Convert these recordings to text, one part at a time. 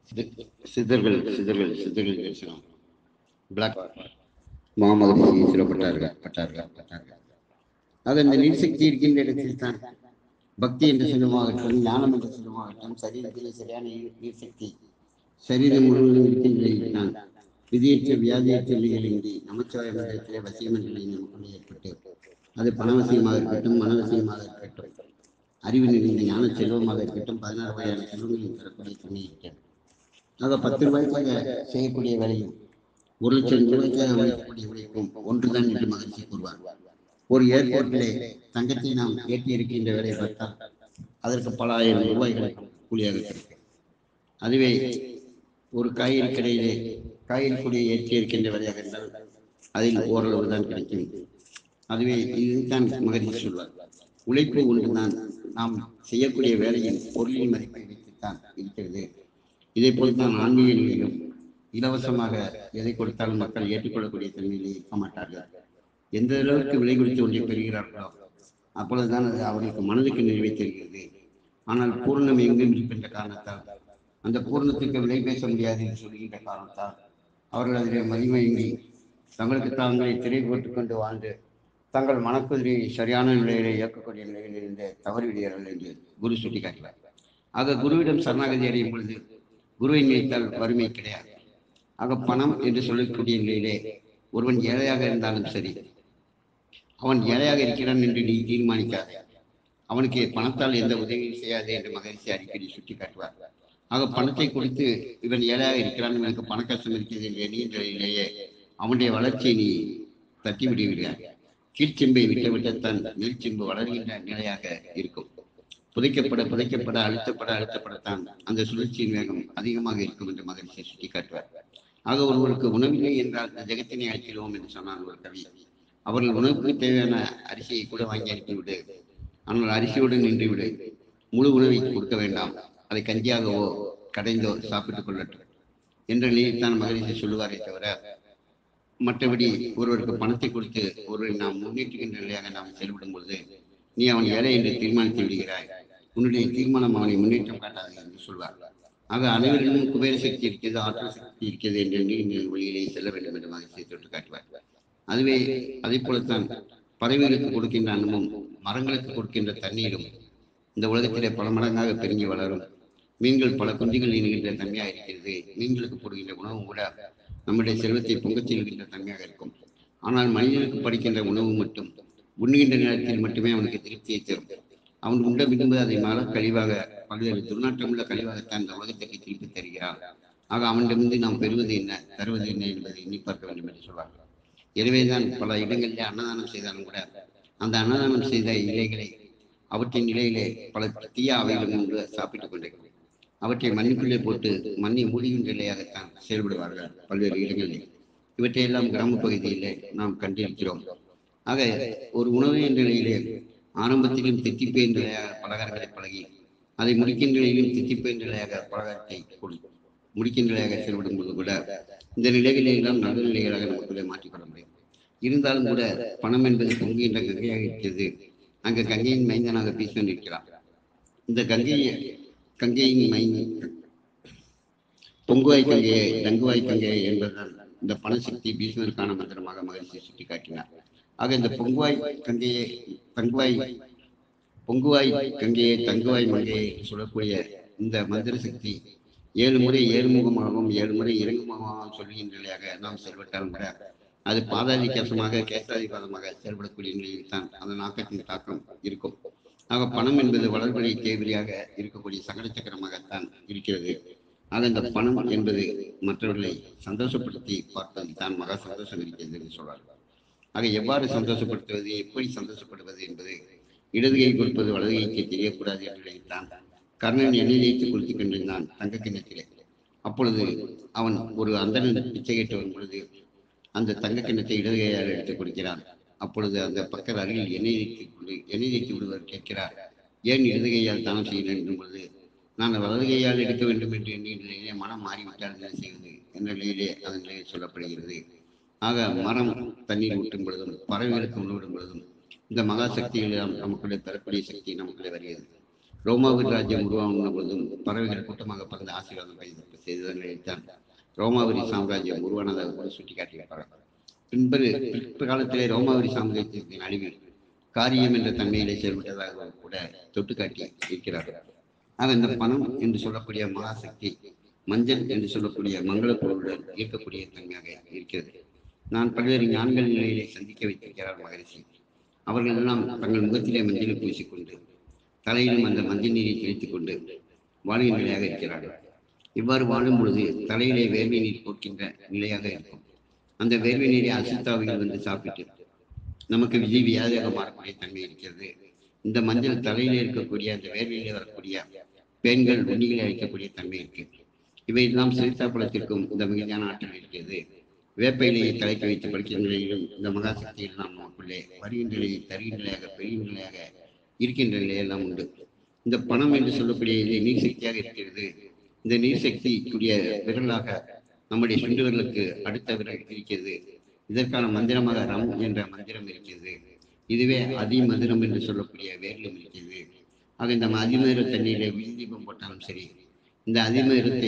சித- சித்தர்கள் சித்தர்கள் சித்தர்கள் தரிசனம் பிளாக் மாமகரிஷி சிறப்பட்டார்கள் பட்டார்கள் பட்டார்கள் ஆக இந்த நீர்சக்தி இருக்கின்ற இடத்தில் தான் பக்தி என்ற செல்வமாகட்டும் ஞானம் என்ற செல்வமாகட்டும் சரீரத்திலே சரியான நீர்- நீர்சக்தி சரீரம் முழுவதும் இருக்கின்ற நிலையில் தான் விதியற்ற வியாதியற்ற நிலைகளின்றி நமச்சிவாய மண்டலத்திலே வசியம் என்ற நிலை நமக்குள்ளே ஏற்பட்டு அது பணவசியமாக இருக்கட்டும் மனவசியமாக இருக்கட்டும் அறிவு நிறைந்த ஞான செல்வமாக இருக்கட்டும் பதினாறு வகையான செல்வங்களையும் தரக்கூடிய தன்மை இருக்கிறது ஆக பத்து ரூபாய்க்காக செய்யக்கூடிய வேலையும் ஒரு லட்சம் ரூபாய்க்காக உழைக்கக்கூடிய உழைப்பும் ஒன்றுதான் என்று மகிழ்ச்சி கூறுவார் ஒரு ஏர்போர்ட்டிலே தங்கத்தை நாம் ஏற்றி இருக்கின்ற வேலையை பார்த்தால் அதற்கு பல ஆயிரம் ரூபாய்கள் கூலியாக கிடைக்கும் அதுவே ஒரு காய்கறி கடையிலே காய்கறி கூலியை ஏற்றி இருக்கின்ற வேலையாக இருந்தால் அதில் ஓரளவு தான் கிடைக்கும் அதுவே இதுதான் மகிழ்ச்சி சொல்வார் உழைப்பு ஒன்றுதான் நாம் செய்யக்கூடிய வேலையின் பொருளின் மதிப்பை வைத்துத்தான் இருக்கிறது இதே போல் தான் ஆன்மீக நிலையிலும் இலவசமாக எதை கொடுத்தாலும் மக்கள் ஏற்றுக்கொள்ளக்கூடிய தன்மையிலே இருக்க மாட்டார்கள் எந்த அளவுக்கு விலை கொடுத்து ஒன்றை பெறுகிறார்களோ அப்பொழுதுதான் அது அவர்களுக்கு மனதுக்கு நிறைவை தருகிறது ஆனால் பூர்ணம் எங்கும் இருக்கின்ற காரணத்தால் அந்த பூர்ணத்துக்கு விலை பேச முடியாது என்று சொல்கின்ற காரணத்தால் அவர்கள் அதிலே மதிமயங்கி தங்களுக்கு தாங்களை திரை போட்டுக் கொண்டு வாழ்ந்து தங்கள் மனக்குதிரையை சரியான நிலையிலே இயக்கக்கூடிய நிலையில் இருந்து தவறிவிடுகிறார்கள் என்று குரு சுட்டிக்காட்டினார் ஆக குருவிடம் சரணாகதி அடையும் பொழுது குருவை நினைத்தால் வறுமை கிடையாது ஆக பணம் என்று சொல்லக்கூடிய நிலையிலே ஒருவன் ஏழையாக இருந்தாலும் சரி அவன் ஏழையாக இருக்கிறான் என்று நீ தீர்மானிக்காதே அவனுக்கு பணத்தால் எந்த உதவியும் செய்யாது என்று மகிழ்ச்சி அடிக்கடி சுட்டி காட்டுவார் ஆக பணத்தை கொடுத்து இவன் ஏழையாக இருக்கிறான் இவனுக்கு பண கஷ்டம் இருக்கிறது என்று எண்ணிய நிலையிலேயே அவனுடைய வளர்ச்சியை நீ தட்டி விடுகிறாய் கீழ்ச்செம்பை விட்டு விட்டத்தான் மேல்ச்செம்பு வளர்கின்ற நிலையாக இருக்கும் புதைக்கப்பட புதைக்கப்பட அழுத்தப்பட அழுத்தப்படத்தான் அந்த சுழற்சியின் வேகம் அதிகமாக இருக்கும் என்று மகிழ்ச்சியை சுட்டி காட்டுவார் ஆக ஒருவருக்கு உணவில்லை என்றால் இந்த ஜெகத்தினை அழைக்கிறோம் என்று சொன்னார் ஒரு கவி அவர்கள் உணவுக்கு தேவையான அரிசியை கூட வாங்கி அனுப்பிவிடு ஆனால் அரிசியோடு நின்று விடு முழு உணவை கொடுக்க வேண்டாம் அதை கஞ்சியாகவோ கடைந்தோ சாப்பிட்டுக் கொள்ளட்டும் என்ற நிலையில் தான் மகிழ்ச்சி சொல்லுவாரே தவிர மற்றபடி ஒருவருக்கு பணத்தை கொடுத்து ஒருவரை நாம் முன்னேற்றுகின்ற நிலையாக நாம் செயல்படும் பொழுது நீ அவன் ஏழை என்று தீர்மானித்து விடுகிறாய் உன்னுடைய தீர்மானம் அவனை முன்னேற்றம் காட்டாது என்று சொல்வார் ஆக அனைவரிலும் குபேர சக்தி இருக்கிறது ஆற்றல் சக்தி இருக்கிறது என்று எண்ணி இந்த வழியிலே செல்ல வேண்டும் என்று மகிழ்ச்சியை தொட்டு காட்டுவார் அதுவே அதே போலத்தான் பறவைகளுக்கு கொடுக்கின்ற அன்னமும் மரங்களுக்கு கொடுக்கின்ற தண்ணீரும் இந்த உலகத்திலே பல மடங்காக பெருங்கி வளரும் மீன்கள் பல குஞ்சுகள் இணுகின்ற தன்மையாக இருக்கிறது மீன்களுக்கு போடுகின்ற உணவும் கூட நம்முடைய செல்வத்தை பொங்கச் செல்கின்ற தன்மையாக இருக்கும் ஆனால் மனிதனுக்கு படிக்கின்ற உணவு மட்டும் உண்ணுகின்ற நேரத்தில் மட்டுமே அவனுக்கு திருப்தியை தரும் அவன் உண்ட விரும்பு அதை மர கழிவாக பல்வேறு துர்நாற்றமுள்ள கழிவாகத்தான் இந்த உலகத்திற்கு திருப்பி தருகிறான் ஆக அவனிடமிருந்து நாம் பெறுவது என்ன தருவது என்ன என்பதை எண்ணி பார்க்க வேண்டும் என்று சொல்வார்கள் எனவேதான் பல இடங்களிலே அன்னதானம் செய்தாலும் கூட அந்த அன்னதானம் செய்த இலைகளை அவற்றின் நிலையிலே பல தீய அவைகளும் ஒன்று சாப்பிட்டுக் கொண்டிருக்கும் அவற்றை மண்ணுக்குள்ளே போட்டு மண்ணை மூடிகின்ற நிலையாகத்தான் செயல்படுவார்கள் பல்வேறு இடங்களில் இவற்றையெல்லாம் கிராம பகுதியிலே நாம் கண்டிருக்கிறோம் ஆக ஒரு உணவு என்ற நிலையிலே ஆரம்பத்திலும் தித்திப்பு என்ற நிலையாக பலகாரங்களை பழகி அதை முடிக்கின்ற நிலையிலும் தித்திப்பு என்ற நிலையாக பலகாரத்தை கொடு முடிக்கின்ற நிலையாக செயல்படும் போது கூட இந்த நிலைகளை எல்லாம் நல்ல நிலைகளாக நமக்குள்ளே மாற்றிக்கொள்ள முடியும் இருந்தாலும் கூட பணம் என்பது பொங்குகின்ற கங்கையாக இருக்கிறது அங்கு கங்கையின் மைந்தனாக பீஸ்வன் இருக்கிறார் இந்த கங்கையை கங்கையின் மைந்த பொங்குவாய் கங்கையை தங்குவாய் கங்கையை என்பதுதான் இந்த பணசக்தி பீஷ்மருக்கான மந்திரமாக மகிழ்ச்சி சுட்டிக்காட்டினார் ஆக இந்த பொங்குவாய் கங்கையை தங்குவாய் பொங்குவாய் கங்கையை தங்குவாய் மங்கையை என்று சொல்லக்கூடிய இந்த மந்திர சக்தி ஏழு முறை ஏறுமுகமாகவும் ஏழு முறை இறங்குமுகமாகவும் சொல்கின்ற நிலையாக நாம் செயல்பட்டாலும் கூட அது பாதாதி கேசமாக கேசாதி பாதமாக செயல்படக்கூடிய நிலையில் தான் அந்த நாக்கத்தின் தாக்கம் இருக்கும் ஆக பணம் என்பது வளர்படி தேவையாக இருக்கக்கூடிய சகல சக்கரமாகத்தான் இருக்கிறது ஆக இந்த பணம் என்பது மற்றவர்களை சந்தோஷப்படுத்தி பார்ப்பதில் தான் மகா சந்தோஷம் இருக்கிறது என்று சொல்வார்கள் ஆக எவ்வாறு சந்தோஷப்படுத்துவது எப்படி சந்தோஷப்படுவது என்பது இடது கை கொடுப்பது வலது கைக்கு தெரியக்கூடாது என்ற நிலையில் தான் கர்ணன் எண்ணெய் தேய்த்து குளித்து கொண்டிருந்தான் தங்க கிண்ணத்திலே அப்பொழுது அவன் ஒரு அந்தணன் பிச்சை கேட்டு வரும் பொழுது அந்த தங்க கிண்ணத்தை இடது கையால் எடுத்து கொடுக்கிறான் அப்பொழுது அந்த பக்கர் அருகில் எண்ணெய் தேய்த்து கொண்டு எண்ணெய் தேய்த்து விடுவர் கேட்கிறார் ஏன் இடது கையால் தானம் செய்கிறேன் என்ற பொழுது நான் வலது கையால் எடுக்க வேண்டும் என்று எண்ணிய நிலையிலே மனம் மாறிவிட்டால் என்ன செய்வது என்ற நிலையிலே அதன் நிலையில் சொல்லப்படுகிறது ஆக மரம் தண்ணீர் ஊட்டும் பொழுதும் பறவைகளுக்கு உணவிடும் பொழுதும் இந்த மகா சக்திகள் எல்லாம் நமக்குள்ளே பெறக்கூடிய சக்தி நமக்குள்ளே வருகிறது ரோமாபுரி ராஜ்யம் உருவான பொழுதும் பறவைகள் கூட்டமாக பறந்து ஆசீர்வாதம் பயிர் செய்ததன் நினைத்தான் ரோமாபுரி சாம்ராஜ்யம் உருவானதாக கூட சுட்டிக்காட்டியிருப்பார்கள் பின்பு பிற்காலத்திலே ரோமாபுரி சாம்ராஜ்யத்தின் அழிவில் காரியம் என்ற தன்மையிலே செயல்பட்டதாக கூட தொட்டு காட்டி இருக்கிறார்கள் ஆக இந்த பணம் என்று சொல்லக்கூடிய மகாசக்தி மஞ்சள் என்று சொல்லக்கூடிய மங்கள பொருளுடன் ஈர்க்கக்கூடிய தன்மையாக இருக்கிறது நான் பல்வேறு ஞான்கள் நிலையிலே சந்திக்க வைத்திருக்கிறார் மகரிஷி அவர்கள் எல்லாம் தங்கள் முகத்திலே மஞ்சளை பூசிக்கொண்டு தலையிலும் அந்த மஞ்சள் நீரை தெளித்துக் கொண்டு வாழ்கிற நிலையாக இருக்கிறார்கள் இவ்வாறு வாழும் பொழுது தலையிலே வேர்வை நீர் போக்கின்ற நிலையாக இருக்கும் அந்த வேர்வை நீரை அசுத்தாவிகள் வந்து சாப்பிட்டு நமக்கு விஜய் வியாதியாக மாறக்கூடிய தன்மை இருக்கிறது இந்த மஞ்சள் தலையிலே இருக்கக்கூடிய அந்த வேர்வையிலே வரக்கூடிய பெண்கள் உண்ணிகளை அழிக்கக்கூடிய தன்மை இருக்கு இவையெல்லாம் சிறுத்தாப்பழத்திற்கும் இந்த மிகுதியான ஆற்றல் இருக்கிறது வேப்பையிலேயே தலைக்கு வைத்து படிக்கிற நிலையிலும் இந்த மகாசக்தி எல்லாம் நமக்குள்ளே வருகின்ற நிலையை தருகின்ற நிலையாக பெறுகின்ற நிலையாக இருக்கின்ற நிலையெல்லாம் உண்டு இந்த பணம் என்று சொல்லக்கூடிய இது நீர் சக்தியாக இருக்கிறது இந்த நீர் சக்திக்குரிய விரலாக நம்முடைய சுண்டுகளுக்கு அடுத்த விரல் இருக்கிறது இதற்கான மந்திரமாக ரம் என்ற மந்திரம் இருக்கிறது இதுவே அதிமதுரம் என்று சொல்லக்கூடிய வேரிலும் இருக்கிறது ஆக இந்த அதிமதுர தண்ணீரை தீபம் போட்டாலும் சரி இந்த அதிமதுரத்தை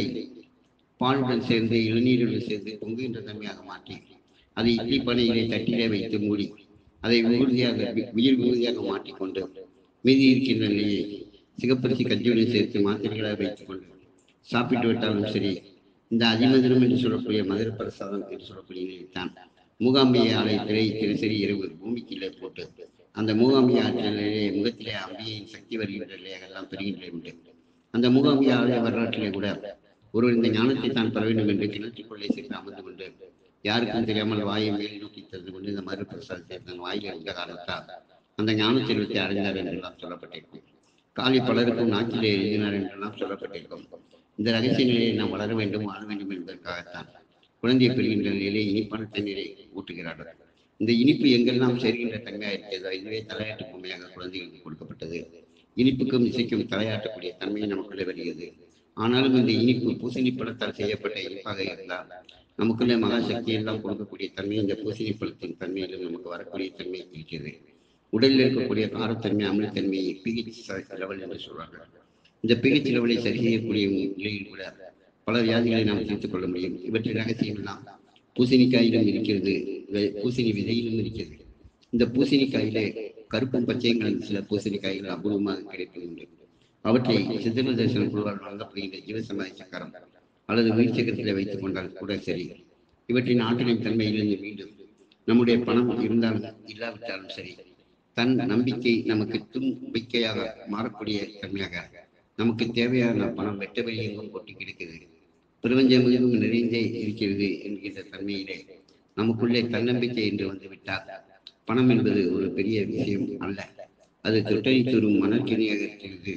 பாலுடன் சேர்ந்து இளநீருடன் சேர்ந்து பொங்குகின்ற தன்மையாக மாற்றி அதை இட்லி பனையிலே தட்டிலே வைத்து மூடி அதை உறுதியாக உயிர் உறுதியாக மாற்றிக்கொண்டு மீதி இருக்கின்ற நிலையை சிகப்பரிசி கஞ்சியுடன் சேர்த்து மாத்திரைகளாக வைத்துக் கொண்டு சாப்பிட்டு விட்டாலும் சரி இந்த அதிமதுரம் என்று சொல்லக்கூடிய மதுர பிரசாதம் என்று சொல்லக்கூடிய நிலைத்தான் மூகாம்பிகை ஆலயத்திலே தினசரி இரவு பூமிக்குள்ளே போட்டு அந்த மூகாம்பிகை ஆற்றலிலே முகத்திலே அம்பிகையின் சக்தி வருகின்ற நிலையாக எல்லாம் பெறுகின்ற உண்டு அந்த மூகாம்பிகை ஆலய வரலாற்றிலே கூட ஒருவர் இந்த ஞானத்தை தான் பெற வேண்டும் என்று கிணற்றுக்குள்ளே சென்று அமர்ந்து கொண்டு யாருக்கும் தெரியாமல் வாயை மேல் நோக்கி தந்து கொண்டு இந்த மதுர பிரசாதத்தை தன் வாயில் இருந்த காரணத்தால் அந்த ஞான செல்வத்தை அடைந்தார் என்றெல்லாம் சொல்லப்பட்டிருக்கும் காலி பலருக்கும் நாக்கிலே எழுதினார் என்றெல்லாம் சொல்லப்பட்டிருக்கும் இந்த ரகசிய நிலையை நாம் வளர வேண்டும் வாழ வேண்டும் என்பதற்காகத்தான் குழந்தையை பெறுகின்ற நிலையிலே இனிப்பான தண்ணீரை ஊட்டுகிறார்கள் இந்த இனிப்பு எங்கெல்லாம் சேர்கின்ற தன்மையாக இருக்கிறதோ இதுவே தலையாட்டு பொம்மையாக குழந்தைகளுக்கு கொடுக்கப்பட்டது இனிப்புக்கும் இசைக்கும் தலையாட்டக்கூடிய தன்மை நமக்குள்ளே வருகிறது ஆனாலும் இந்த இனிப்பு பூசணி பழத்தால் செய்யப்பட்ட இனிப்பாக இருந்தால் நமக்குள்ளே மகாசக்தி எல்லாம் கொடுக்கக்கூடிய தன்மை இந்த பூசணி பழத்தின் தன்மையிலும் நமக்கு வரக்கூடிய தன்மை இருக்கிறது உடலில் இருக்கக்கூடிய காரத்தன்மை அமிலத்தன்மையை பிஹெச் லெவல் என்று சொல்வார்கள் இந்த பிஹெச் லெவலை சரி செய்யக்கூடிய நிலையில் கூட பல வியாதிகளை நாம் தீர்த்துக் கொள்ள முடியும் இவற்றின் ரகசியம் எல்லாம் பூசணிக்காயிலும் இருக்கிறது வே- பூசணி விதையிலும் இருக்கிறது இந்த பூசணிக்காயிலே கருப்பும் பச்சையும் கலந்த சில பூசணிக்காய்கள் அபூர்வமாக கிடைப்பதுண்டு அவற்றை சித்தன தரிசன குழுவால் வழங்கப்படுகின்ற ஜீவசமாதி சக்கரம் அல்லது உயிர் சக்கரத்தில் வைத்துக் கொண்டால் கூட சரி இவற்றின் ஆற்றலின் தன்மையிலிருந்து மீண்டும் நம்முடைய பணம் இருந்தாலும் இல்லாவிட்டாலும் சரி தன் நம்பிக்கை நமக்கு தும்பிக்கையாக மாறக்கூடிய தன்மையாக நமக்கு தேவையான பணம் வெட்ட வெளியெங்கும் கொட்டி கிடக்கிறது பிரபஞ்சம் முழுவதும் நிறைந்தே இருக்கிறது என்கின்ற தன்மையிலே நமக்குள்ளே தன்னம்பிக்கை என்று வந்து விட்டால் பணம் என்பது ஒரு பெரிய விஷயம் அல்ல அது தொட்டணி தூரும் மணற்கிணியாக இருக்கிறது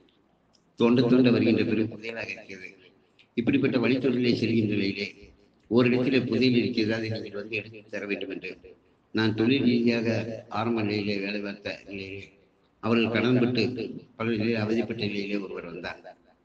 தோண்ட தோண்ட வருகின்ற பெரும் புதையலாக இருக்கிறது இப்படிப்பட்ட வழித்தொழிலை செல்கின்ற நிலையிலே ஓரிடத்திலே புதையல் இருக்கிறது அதை நீங்கள் வந்து எடுத்து தர வேண்டும் என்று நான் தொழில் ரீதியாக ஆரம்ப நிலையிலே வேலை பார்த்த நிலையிலே அவர்கள் கடன்பட்டு பல நிலையில் அவதிப்பட்ட நிலையிலே ஒருவர் வந்தார்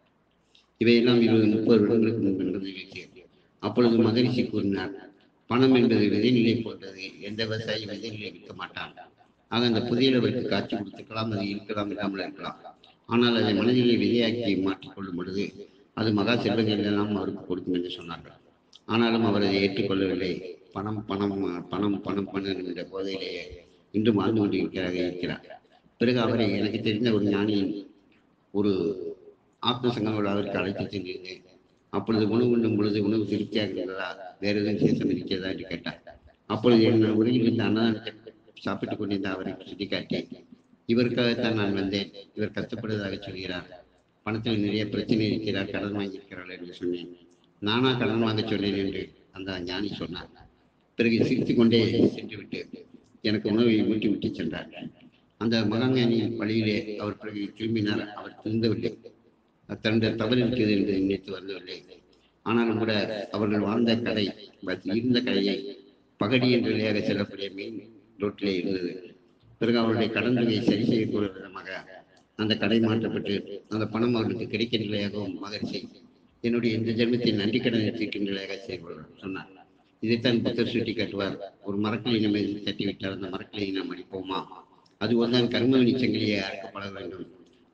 இவையெல்லாம் இருபது முப்பது வருடங்களுக்கு முன்பு நடந்த நிகழ்ச்சி அப்பொழுது மகரிஷி கூறினார் பணம் என்பது விதைநிலை போன்றது எந்த விவசாயி விதைநிலை விற்க மாட்டான் ஆக அந்த புதையல் அவருக்கு காட்சி கொடுத்துக்கலாம் அது இருக்கலாம் இல்லாமல் இருக்கலாம் ஆனால் அதை மனதிலே விதையாக்கி மாற்றிக்கொள்ளும் பொழுது அது மகா செல்வங்கள் எல்லாம் அவருக்கு கொடுக்கும் என்று சொன்னார்கள் ஆனாலும் அவர் அதை ஏற்றுக்கொள்ளவில்லை பணம் பணம் பணம் பணம் பணம் என்ற போதையிலேயே இன்றும் வாழ்ந்து கொண்டிருக்கிறார் இருக்கிறார் பிறகு அவரை எனக்கு தெரிந்த ஒரு ஞானியின் ஒரு ஆத்ம சங்கங்களோடு அவருக்கு அழைத்து சென்றிருந்தேன் அப்பொழுது உணவு உண்ணும் பொழுது உணவு திருப்தியாக இருந்ததா வேற எதுவும் விசேஷம் இருக்கிறதா என்று கேட்டார் அப்பொழுது என் உரையில் இருந்த அன்னதானத்தை சாப்பிட்டுக் கொண்டிருந்த அவரை சுட்டிக்காட்டி இவருக்காகத்தான் நான் வந்தேன் இவர் கஷ்டப்படுவதாக சொல்கிறார் பணத்தில் நிறைய பிரச்சனை இருக்கிறார் கடன் வாங்கியிருக்கிறார் என்று சொன்னேன் நானா கடன் வாங்க சொன்னேன் என்று அந்த ஞானி சொன்னார் பிறகு சிரித்துக் கொண்டே சென்று விட்டு எனக்கு உணவை ஊட்டி விட்டு சென்றார் அந்த மகாஞானி வழியிலே அவர் பிறகு திரும்பினார் அவர் திருந்தவில்லை தன்னுடைய தவறு இருக்கிறது என்று நினைத்து வரவில்லை ஆனாலும் கூட அவர்கள் வாழ்ந்த கடை பட் இருந்த கடையை பகடி என்ற நிலையாக செல்லக்கூடிய மெயின் ரோட்டிலே இருந்தது பிறகு அவருடைய கடன் தொகையை சரி செய்யக்கூடிய விதமாக அந்த கடை மாற்றப்பட்டு அந்த பணம் அவர்களுக்கு கிடைக்கிற நிலையாகவும் மகிழ்ச்சி என்னுடைய இந்த ஜென்மத்தில் நன்றி கடன் தீர்க்கின்ற நிலையாக செய்யப்படுவார் சொன்னார் இதைத்தான் புத்தர் சுட்டி காட்டுவார் ஒரு மரக்கிளை நம்ம தட்டி விட்டால் அந்த மரக்கிளையை நாம் அடிப்போமா அது ஒன்றான் கர்மவினி சங்கிலியை அறுக்கப்பட வேண்டும்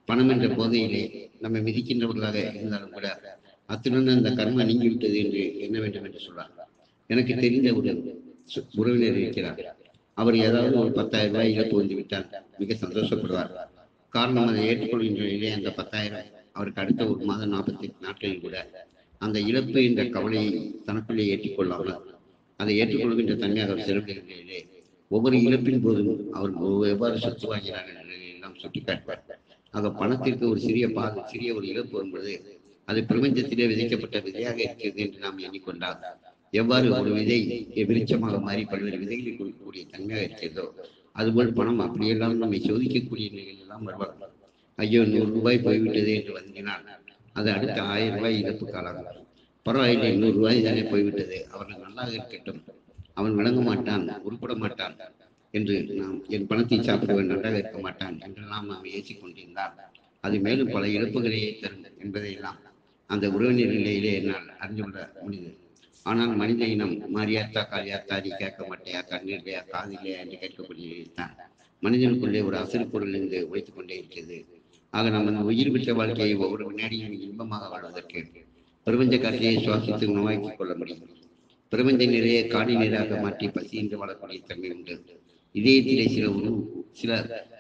பணம் என்ற போதையிலே நம்மை மிதிக்கின்றவர்களாக இருந்தாலும் கூட அத்துடன் அந்த கர்மம் நீங்கிவிட்டது என்று எண்ண வேண்டும் என்று சொல்றார் எனக்கு தெரிந்த ஒரு சு- உறவினர் இருக்கிறார் அவர் ஏதாவது ஒரு பத்தாயிரம் ரூபாய் இழப்பு வந்து விட்டால் மிக சந்தோஷப்படுவார் காரணம் அதை ஏற்றுக்கொள்கின்ற நிலையிலே அந்த பத்தாயிரம் அவருக்கு அடுத்த ஒரு மாதம் நாற்பத்தி எட்டு நாட்களில் கூட அந்த இழப்பு என்ற கவலையை தனக்குள்ளே ஏற்றுக்கொள்ளாமல் அதை ஏற்றுக்கொள்கின்ற தன்மையாக அவர் செலவிடுகின்ற நிலையிலே ஒவ்வொரு இழப்பின் போதும் அவர் எவ்வாறு சொத்து வாங்கினார் என்ற எல்லாம் சுட்டிக்காட்டுவார் ஆக பணத்திற்கு ஒரு சிறிய பா சிறிய ஒரு இழப்பு வரும்பொழுது அது பிரபஞ்சத்திலே விதைக்கப்பட்ட விதையாக இருக்கிறது என்று நாம் எண்ணிக்கொண்டால் எவ்வாறு ஒரு விதை விருட்சமாக மாறி பல்வேறு விதைகளை கொடுக்கக்கூடிய தன்மையாக இருக்கிறதோ அதுபோல் பணம் அப்படியெல்லாம் நம்மை சோதிக்கக்கூடிய நிலையில் எல்லாம் வருவார்கள் ஐயோ நூறு ரூபாய் போய்விட்டது என்று வந்தினால் அது அடுத்த ஆயிரம் ரூபாய் இழப்பு காலம் பரவாயில்லை நூறு ரூபாய் தானே போய்விட்டது அவர்கள் நல்லாக இருக்கட்டும் அவன் விளங்க மாட்டான் உருப்பட மாட்டான் என்று நாம் என் பணத்தை சாப்பிடுவன் நன்றாக இருக்க மாட்டான் என்றெல்லாம் நாம் ஏசிக் கொண்டிருந்தால் அது மேலும் பல இழப்புகளையே தரும் என்பதையெல்லாம் அந்த உறவினர் நிலையிலே என்னால் அறிந்து கொள்ள முடியுது ஆனால் மனித இனம் மாரியாத்தா காரியாத்தா நீ கேட்க மாட்டியா கண்ணீர்லையா காதில்லையா என்று கேட்கக்கூடிய தான் மனிதனுக்குள்ளே ஒரு அசல் பொருள் இருந்து உழைத்துக் கொண்டே இருக்கிறது ஆக நம்ம அந்த உயிர் பெற்ற வாழ்க்கையை ஒவ்வொரு வினாடியும் இன்பமாக வாழ்வதற்கு பிரபஞ்ச காற்றையை சுவாசித்து உணவாக்கிக் கொள்ள முடியும் பிரபஞ்ச நிறைய காடி நீராக மாற்றி பசியின்றி வாழக்கூடிய தன்மை உண்டு இதயத்திலே சில உணவு சில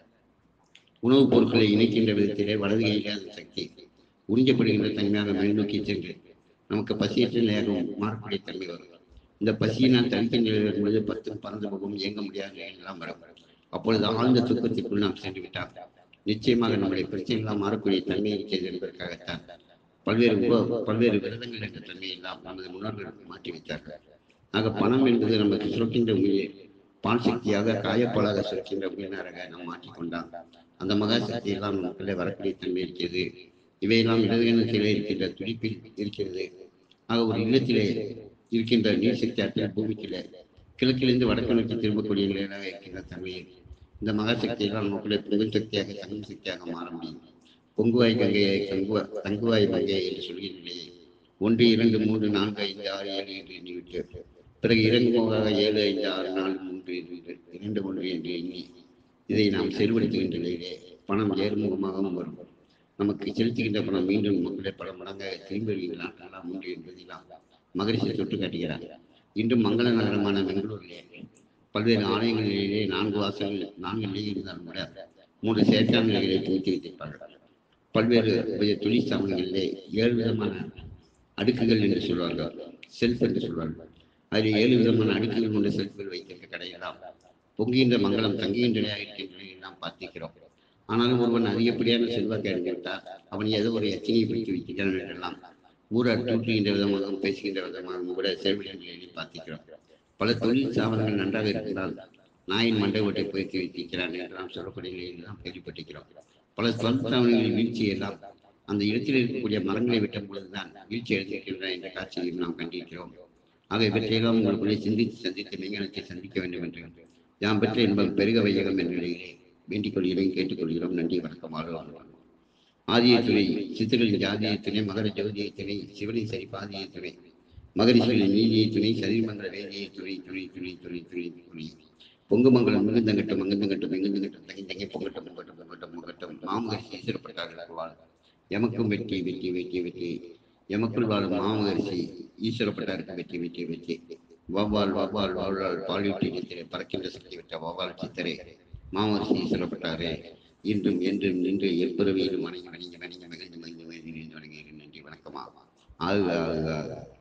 உணவுப் பொருட்களை இணைக்கின்ற விதத்திலே வலது கையிலே அந்த சக்தி உறிஞ்சப்படுகின்ற தன்மையாக மேல் நோக்கி சென்று நமக்கு பசியற்ற நேரம் மாறக்கூடிய தன்மை வரும் இந்த பசியினால் தவிக்க நிலை வரும்பொழுது பத்தும் பறந்து போகும் இயங்க முடியாத நிலையெல்லாம் வரும் அப்பொழுது ஆழ்ந்த தூக்கத்திற்குள் நாம் சென்று விட்டால் நிச்சயமாக நம்முடைய பிரச்சனைகளாம் மாறக்கூடிய தன்மை இருக்கிறது என்பதற்காகத்தான் பல்வேறு உப- பல்வேறு விரதங்கள் என்ற தன்மையெல்லாம் நமது முன்னோர்கள் மாற்றி வைத்தார்கள் ஆக பணம் என்பது நமக்கு சுரக்கின்ற உயிர் பால் சக்தியாக காயப்பாலாக சுரக்கின்ற உயிரினராக நாம் மாற்றிக்கொண்டால் அந்த மகா சக்தி எல்லாம் நமக்குள்ளே வரக்கூடிய தன்மை இருக்கிறது இவையெல்லாம் இடதுகணத்திலே இருக்கின்ற துடிப்பில் இருக்கிறது ஆக ஒரு இல்லத்திலே இருக்கின்ற நீர் சக்தி ஆற்றல் பூமிக்கிலே கிழக்கிலிருந்து வடக்கு நோக்கி திரும்பக்கூடிய நிலையாக இருக்கின்ற தன்மையில் இந்த மகாசக்தி எல்லாம் நமக்குள்ளே புகழ் சக்தியாக தங்கும் சக்தியாக மாற முடியும் பொங்குவாய் கங்கையை தங்குவா தங்குவாய் மங்கையை என்று சொல்கிற நிலையை ஒன்று இரண்டு மூன்று நான்கு ஐந்து ஆறு ஏழு என்று எண்ணிவிட்டு பிறகு இரண்டு மூவாக ஏழு ஐந்து ஆறு நாலு மூன்று என்று இரண்டு ஒன்று என்று எண்ணி இதை நாம் செயல்படுத்துகின்ற நிலையிலே பணம் ஏறுமுகமாகவும் வரும் நமக்கு செலுத்துகின்ற பணம் மீண்டும் நமக்குள்ளே பல மடங்காக திரும்பி வருகின்ற நாட்களெல்லாம் உண்டு என்பதெல்லாம் மகரிஷி தொட்டு காட்டுகிறார் இன்றும் மங்கள நகரமான பெங்களூரிலே பல்வேறு ஆலயங்களிலே நான்கு வாசல்கள் நான்கு நிலையில் இருந்தாலும் கூட மூன்று செயற்கான நிலைகளை துவக்கி வைத்திருப்பார்கள் பல்வேறு உபய தொழில் ஸ்தாபனங்களிலே ஏழு விதமான அடுக்குகள் என்று சொல்வார்கள் செல்ஃப் என்று சொல்வார்கள் அதில் ஏழு விதமான அடுக்குகள் கொண்ட செல்ஃப்கள் வைத்திருக்க கடையெல்லாம் பொங்குகின்ற மங்களம் தங்குகின்ற நிலையாக இருக்கின்ற நிலையை நாம் பார்த்திருக்கிறோம் ஆனாலும் ஒருவன் அதிகப்படியான செல்வாக்கு அடைந்துவிட்டால் அவன் ஏதோ ஒரு எச்சனையை பிடித்து வைக்கிறான் என்றெல்லாம் ஊரார் தூற்றுகின்ற விதமாகவும் பேசுகின்ற விதமாகவும் கூட செயல்படுகின்ற நிலையை பார்த்திருக்கிறோம் பல தொழில் ஸ்தாபனங்கள் நன்றாக இருக்கிறால் நாயின் மண்டை ஓட்டை புயர்த்தி வைத்திருக்கிறான் என்று நாம் சொல்லக்கூடிய நிலையில் நாம் கேள்விப்பட்டிருக்கிறோம் பல தொழில் ஸ்தாபனங்களின் வீழ்ச்சியெல்லாம் அந்த இடத்தில் இருக்கக்கூடிய மரங்களை வெட்டும் பொழுதுதான் வீழ்ச்சி அடைந்திருக்கின்றன என்ற காட்சியையும் நாம் கண்டிருக்கிறோம் ஆக இவற்றையெல்லாம் உங்களுக்குள்ளே சிந்தித்து சந்தித்து மெய்ஞானத்தை சந்திக்க வேண்டும் என்று யாம் பெற்ற இன்பம் பெருக வையகம் என்ற நிலையிலே வேண்டிக் கொள்கிறோம் கேட்டுக்கொள்கிறோம் நன்றி வணக்கம் வாழ்வாங்க ஆதிய துணை சித்தர்களின் ஜாதிய துணை மகர ஜோதிய துணை சிவனின் சரிபாதிய துணை மகரிஷிகளின் நீதிய துணை சதிர்மங்கல வேதிய துணை துணை துணை துணை துணை துணை பொங்குமங்கலம் மிகுந்தங்கட்டும் மங்குந்தங்கட்டும் மிகுந்தங்கட்டும் தங்கி தங்கி பொங்கட்டும் பொங்கட்டும் பொங்கட்டும் பொங்கட்டும் மாமகரிஷி ஈஸ்வரப்பட்டார்கள் வாழ் எமக்கும் வெற்றி வெற்றி வெற்றி வெற்றி எமக்குள் வாழும் மாமகரிஷி ஈஸ்வரப்பட்டாருக்கு வெற்றி வெற்றி வெற்றி வவ்வால் வவ்வால் வாழ்வாள் பாலிவுட்டி நித்திரை பறக்கின்ற சக்தி விட்ட வவ்வால் சித்தரே மாமகரிஷி ஈஸ்வரப்பட்டாரே இன்றும் என்றும் நின்று எப்பிறவியிலும் வணங்கி வணங்கி வணங்கி மகிழ்ந்து மகிழ்ந்து மகிழ்ந்து வணங்கி நன்றி வணக்கமா ஆகுக ஆகுக ஆகுக